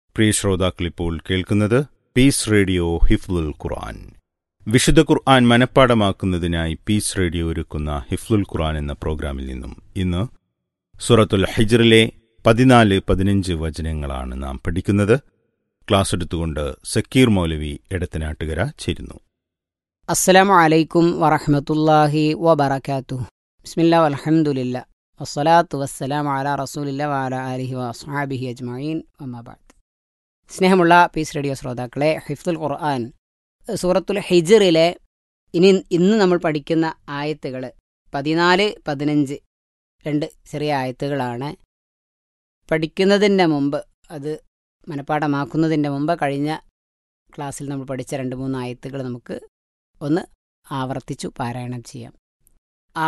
പ്രിയ ശ്രോതാക്കൾ ഇപ്പോൾ കേൾക്കുന്നത് പീസ് റേഡിയോ ഹിഫ്ലുൽ ഖുർആൻ വിശുദ്ധ ഖുർആൻ മനഃപ്പാടമാക്കുന്നതിനായി പീസ് റേഡിയോ ഒരുക്കുന്ന ഹിഫ്ലുൽ ഖുർആൻ എന്ന പ്രോഗ്രാമിൽ നിന്നും ഇന്ന് സൂറത്തുൽ ഹിജ്റിലെ പതിനാല് പതിനഞ്ച് വചനങ്ങളാണ് നാം പഠിക്കുന്നത് ക്ലാസ് എടുത്തുകൊണ്ട് സക്കീർ മൗലവി എടത്തനാട്ടുകര ചേരുന്നു അസ്സലാമു അലൈക്കും വറഹ്മത്തുള്ളാഹി വബറകാത്തു ബിസ്മില്ലാ വൽഹംദുലില്ല വസ്സലാത്തു വസ്സലാമു അലാ റസൂലില്ല വഅല ആലിഹി വഅസ്ഹാബിഹി അജ്മഈൻ അമ്മാ ബഅദ് സ്നേഹമുള്ള പീസ് റേഡിയോ ശ്രോതാക്കളെ ഹിഫ്തുൽ ഖുർആൻ സൂറത്തുൽ ഹിജ്റിലെ ഇനി ഇന്ന് നമ്മൾ പഠിക്കുന്ന ആയത്തുകൾ പതിനാല് പതിനഞ്ച് രണ്ട് ചെറിയ ആയത്തുകളാണ് പഠിക്കുന്നതിൻ്റെ മുമ്പ് അത് മനഃപ്പാഠമാക്കുന്നതിൻ്റെ മുമ്പ് കഴിഞ്ഞ ക്ലാസ്സിൽ നമ്മൾ പഠിച്ച രണ്ട് മൂന്ന് ആയത്തുകൾ നമുക്ക് ഒന്ന് ആവർത്തിച്ചു പാരായണം ചെയ്യാം